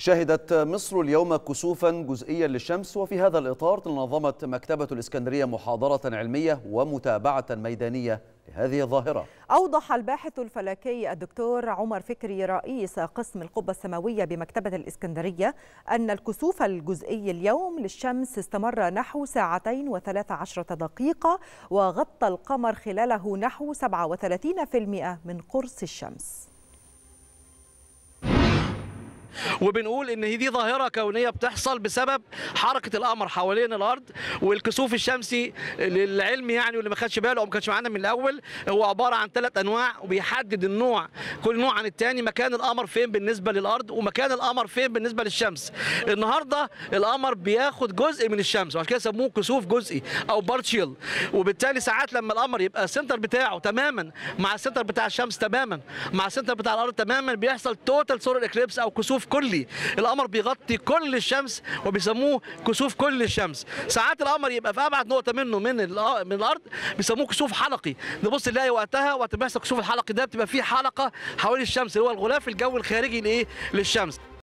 شهدت مصر اليوم كسوفا جزئيا للشمس وفي هذا الإطار نظمت مكتبة الإسكندرية محاضرة علمية ومتابعة ميدانية لهذه الظاهرة أوضح الباحث الفلكي الدكتور عمر فكري رئيس قسم القبة السماوية بمكتبة الإسكندرية أن الكسوف الجزئي اليوم للشمس استمر نحو ساعتين وثلاث عشرة دقيقة وغطى القمر خلاله نحو 37% من قرص الشمس وبنقول ان دي ظاهره كونيه بتحصل بسبب حركه القمر حوالين الارض والكسوف الشمسي للعلم يعني واللي ما خدش باله او ما كانش معانا من الاول هو عباره عن ثلاث انواع وبيحدد النوع كل نوع عن الثاني مكان القمر فين بالنسبه للارض ومكان القمر فين بالنسبه للشمس النهارده القمر بياخد جزء من الشمس وعشان كده سموه كسوف جزئي او بارتشيل وبالتالي ساعات لما القمر يبقى السنتر بتاعه تماما مع السنتر بتاع الشمس تماما مع السنتر بتاع الارض تماما بيحصل توتال سولار اكليبس او كسوف كلي القمر بيغطي كل الشمس وبيسموه كسوف كل الشمس ساعات القمر يبقى في ابعد نقطه منه من من الارض بيسموه كسوف حلقي نبص نلاقي وقتها وقت بيحصل الكسوف الحلقي ده بتبقى فيه حلقه حوالين الشمس اللي هو الغلاف الجوي الخارجي لايه للشمس